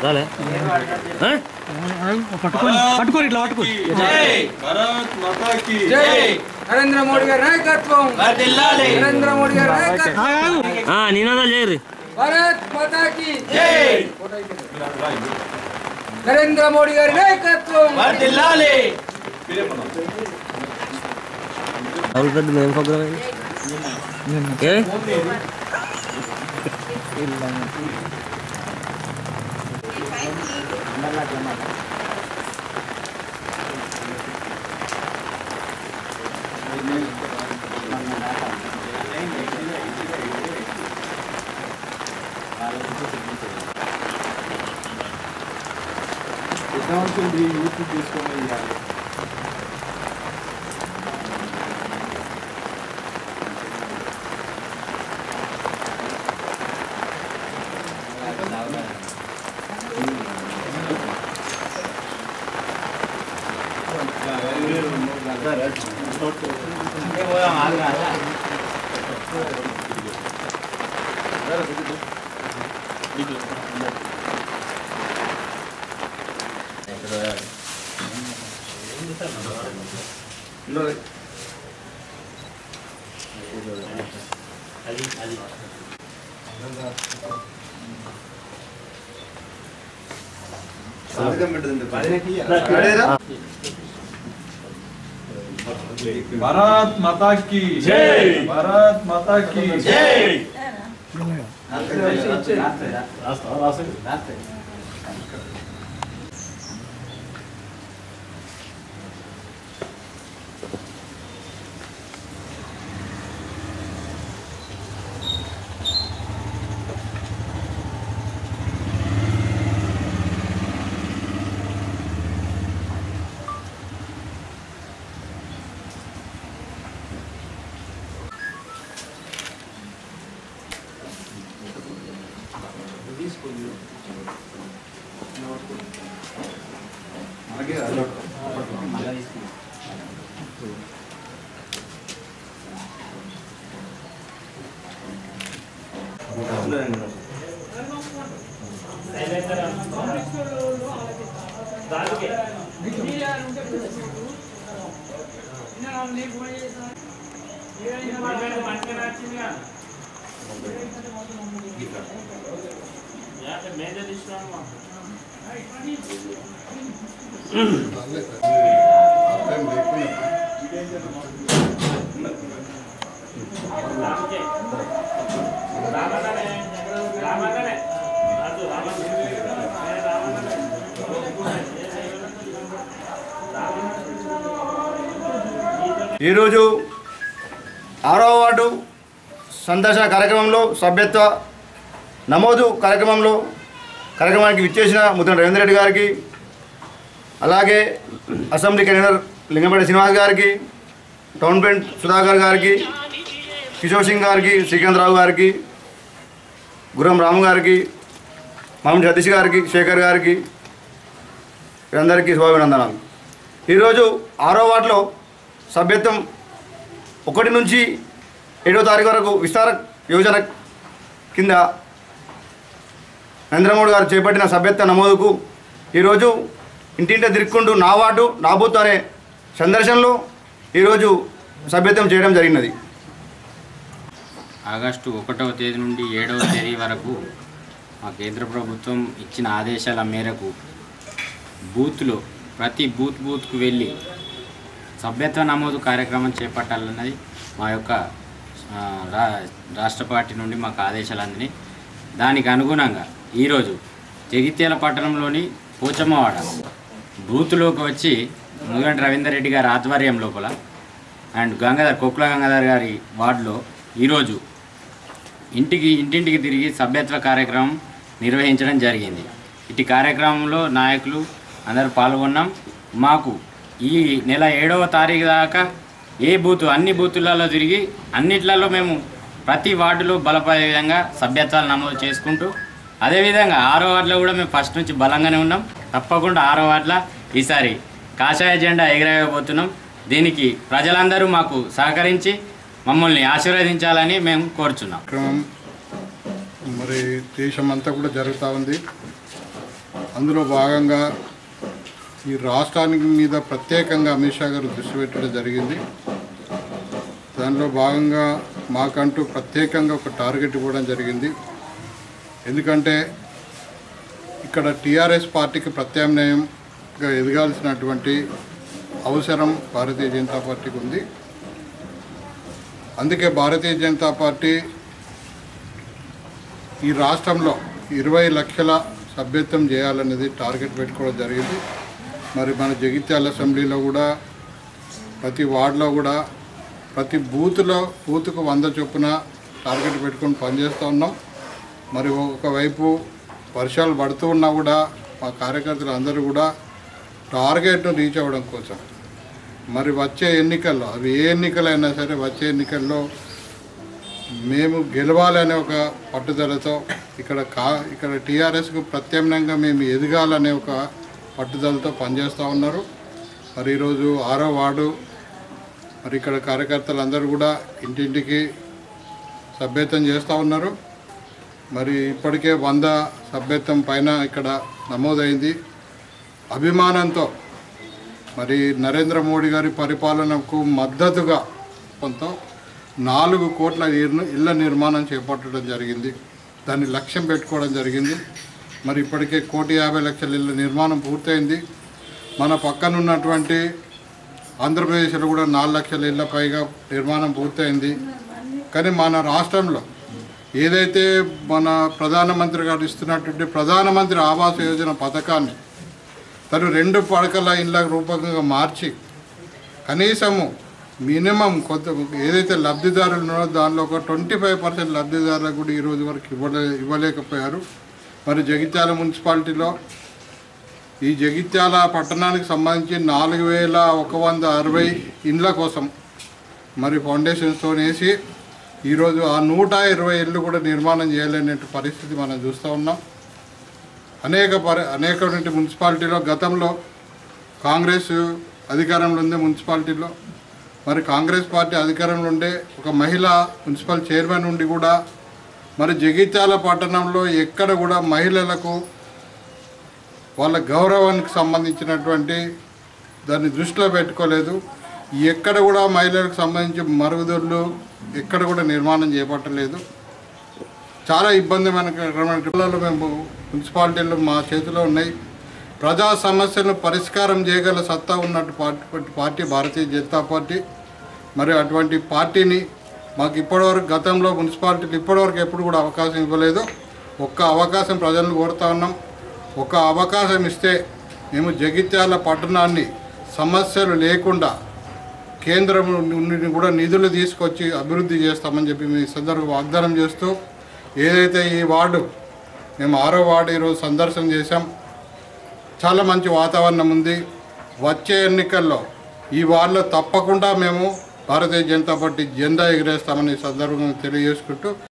రాలే ఆ? పట్టుకొని పట్టుకొని ఇట్లా పట్టుకొని నరేంద్ర మోడీ గారి నాయకత్వం నరేంద్ర మోడీ గారి నాయకత్వం ఆ, నినాదాలు చేయరు భారత్ మాతా కి నరేంద్ర మోడీ గారి నాయకత్వం రాహుల్ పెద్ద మేము ప్రోగ్రామ్ ఏ भारत माता की जय भारत माता की जय ఈరోజు ఆరవ వార్డు సందర్శన కార్యక్రమంలో సభ్యత్వ నమోదు కార్యక్రమంలో కార్యక్రమానికి విచ్చేసిన ముద్ర రవీంద్ర రెడ్డి గారికి అలాగే అసెంబ్లీ కన్వీనర్ లింగంపేట శ్రీనివాస్ గారికి టౌన్ ప్రింట్ సుధాకర్ గారికి కిషోర్ సింగ్ గారికి శ్రీకాంతరావు గారికి గురం రాము గారికి మామిడి సతీష్ గారికి శేఖర్ గారికి వీరందరికీ శుభాభినందనాలు ఈరోజు ఆరో వార్డులో సభ్యత్వం ఒకటి నుంచి ఏడో తారీఖు వరకు విస్తార యోజన కింద నరేంద్ర మోడీ గారు చేపట్టిన సభ్యత్వ నమోదుకు ఈరోజు ఇంటింట తిరుక్కుంటూ నా వార్డు నా బూత్ అనే సందర్శనలో ఈరోజు సభ్యత్వం చేయడం జరిగినది ఆగస్టు ఒకటవ తేదీ నుండి ఏడవ తేదీ వరకు మా కేంద్ర ప్రభుత్వం ఇచ్చిన ఆదేశాల మేరకు బూత్లో ప్రతి బూత్ బూత్కు వెళ్ళి సభ్యత్వ నమోదు కార్యక్రమం చేపట్టాలన్నది మా యొక్క ఆ, రా రాష్ట్ర పార్టీ నుండి మాకు ఆదేశాలు అందినాయి దానికి అనుగుణంగా ఈరోజు జగిత్యాల పట్టణంలోని పోచమ్మవాడ బూత్లోకి వచ్చి ముగంటి రవీందర్ రెడ్డి గారి ఆధ్వర్యం లోపల అండ్ గంగాధర్ కొక్కుల గంగాధర్ గారి వార్డులో ఈరోజు ఇంటికి ఇంటింటికి తిరిగి సభ్యత్వ కార్యక్రమం నిర్వహించడం జరిగింది ఇటు కార్యక్రమంలో నాయకులు అందరూ పాల్గొన్నాం మాకు ఈ నెల ఏడవ తారీఖు దాకా ఏ బూత్ అన్ని బూతులలో తిరిగి అన్నిట్లలో మేము ప్రతి వార్డులో బలపడే విధంగా సభ్యత్వాలు నమోదు చేసుకుంటూ అదేవిధంగా ఆరో వార్డులో కూడా మేము ఫస్ట్ నుంచి బలంగానే ఉన్నాం తప్పకుండా ఆరో వార్డుల ఈసారి కాషాయ జెండా ఎగరవేయబోతున్నాం దీనికి ప్రజలందరూ మాకు సహకరించి మమ్మల్ని ఆశీర్వదించాలని మేము కోరుచున్నాం కార్యక్రమం మరి దేశమంతా కూడా జరుగుతూ ఉంది అందులో భాగంగా ఈ రాష్ట్రానికి మీద ప్రత్యేకంగా అమిత్ షా గారు దృష్టి పెట్టడం జరిగింది దానిలో భాగంగా మాకంటూ ప్రత్యేకంగా ఒక టార్గెట్ ఇవ్వడం జరిగింది ఎందుకంటే ఇక్కడ టీఆర్ఎస్ పార్టీకి ప్రత్యామ్నాయంగా ఎదగాల్సినటువంటి అవసరం భారతీయ జనతా పార్టీకి ఉంది అందుకే భారతీయ జనతా పార్టీ ఈ రాష్ట్రంలో ఇరవై లక్షల సభ్యత్వం చేయాలనేది టార్గెట్ పెట్టుకోవడం జరిగింది మరి మన జగిత్యాల అసెంబ్లీలో కూడా ప్రతి వార్డులో కూడా ప్రతి బూత్లో బూత్కు వంద చొప్పున టార్గెట్ పెట్టుకొని పనిచేస్తూ ఉన్నాం మరి ఒకవైపు వర్షాలు పడుతూ ఉన్నా కూడా మా కార్యకర్తలు అందరూ కూడా టార్గెట్ను రీచ్ అవ్వడం కోసం మరి వచ్చే ఎన్నికల్లో అవి ఏ ఎన్నికలైనా సరే వచ్చే ఎన్నికల్లో మేము గెలవాలనే ఒక పట్టుదలతో ఇక్కడ కా ఇక్కడ టీఆర్ఎస్కు ప్రత్యామ్నాయంగా మేము ఎదగాలనే ఒక పట్టుదలతో పనిచేస్తూ ఉన్నారు మరి ఈరోజు ఆరో వార్డు మరి ఇక్కడ కార్యకర్తలు అందరూ కూడా ఇంటింటికి సభ్యత్వం చేస్తూ ఉన్నారు మరి ఇప్పటికే వంద సభ్యత్వం పైన ఇక్కడ నమోదైంది అభిమానంతో మరి నరేంద్ర మోడీ గారి పరిపాలనకు మద్దతుగా కొంత నాలుగు కోట్ల ఇళ్ళ- ఇళ్ళ నిర్మాణం చేపట్టడం జరిగింది దాన్ని లక్ష్యం పెట్టుకోవడం జరిగింది మరి ఇప్పటికే కోటి యాభై లక్షల ఇళ్ళ నిర్మాణం పూర్తయింది మన పక్కన ఉన్నటువంటి ఆంధ్రప్రదేశ్లో కూడా నాలుగు లక్షల ఇళ్ళ పైగా నిర్మాణం పూర్తయింది కానీ మన రాష్ట్రంలో ఏదైతే మన ప్రధానమంత్రి గారు ఇస్తున్నటువంటి ప్రధానమంత్రి ఆవాస్ యోజన పథకాన్ని తను రెండు పడకల ఇళ్ళ రూపకంగా మార్చి కనీసము మినిమం కొంత ఏదైతే లబ్ధిదారులు ఉన్నారో దానిలో ఒక ట్వంటీ ఫైవ్ పర్సెంట్ లబ్ధిదారులకు కూడా ఈ రోజు వరకు ఇవ్వలే ఇవ్వలేకపోయారు మరి జగిత్యాల మున్సిపాలిటీలో ఈ జగిత్యాల పట్టణానికి సంబంధించి నాలుగు వేల ఒక వంద అరవై ఇండ్ల కోసం మరి ఫౌండేషన్స్తో వేసి ఈరోజు ఆ నూట ఇరవై ఇళ్ళు కూడా నిర్మాణం చేయలేని పరిస్థితి మనం చూస్తూ ఉన్నాం అనేక పరి అనేకటువంటి మున్సిపాలిటీలో గతంలో కాంగ్రెస్ అధికారంలో ఉంది మున్సిపాలిటీలో మరి కాంగ్రెస్ పార్టీ అధికారంలో ఉండే ఒక మహిళ మున్సిపల్ చైర్మన్ ఉండి కూడా మరి జగిత్యాల పట్టణంలో ఎక్కడ కూడా మహిళలకు వాళ్ళ గౌరవానికి సంబంధించినటువంటి దాన్ని దృష్టిలో పెట్టుకోలేదు ఎక్కడ కూడా మహిళలకు సంబంధించి మరుగుదొడ్లు ఎక్కడ కూడా నిర్మాణం చేపట్టలేదు చాలా ఇబ్బందికరమైన జిల్లాలో మేము మున్సిపాలిటీలు మా చేతిలో ఉన్నాయి ప్రజా సమస్యలను పరిష్కారం చేయగల సత్తా ఉన్నట్టు party party Bharatiya Janata Party మరి అటువంటి పార్టీని మాకు ఇప్పటివరకు గతంలో మున్సిపాలిటీలు ఇప్పటివరకు ఎప్పుడు కూడా అవకాశం ఇవ్వలేదు ఒక్క అవకాశం ప్రజలను కోరుతా ఉన్నాం ఒక అవకాశం ఇస్తే మేము జగిత్యాల పట్టణాన్ని సమస్యలు లేకుండా కేంద్రం నుండి కూడా నిధులు తీసుకొచ్చి అభివృద్ధి చేస్తామని చెప్పి మీ సందర్భ వాగ్దానం చేస్తూ ఏదైతే ఈ వార్డు మేము ఆరో వార్డు ఈరోజు సందర్శన చేశాం చాలా మంచి వాతావరణం ఉంది వచ్చే ఎన్నికల్లో ఈ వార్డులో తప్పకుండా మేము భారతీయ జనతా పార్టీ జెండా ఎగిరేస్తామని ఈ సందర్భంగా తెలియజేసుకుంటూ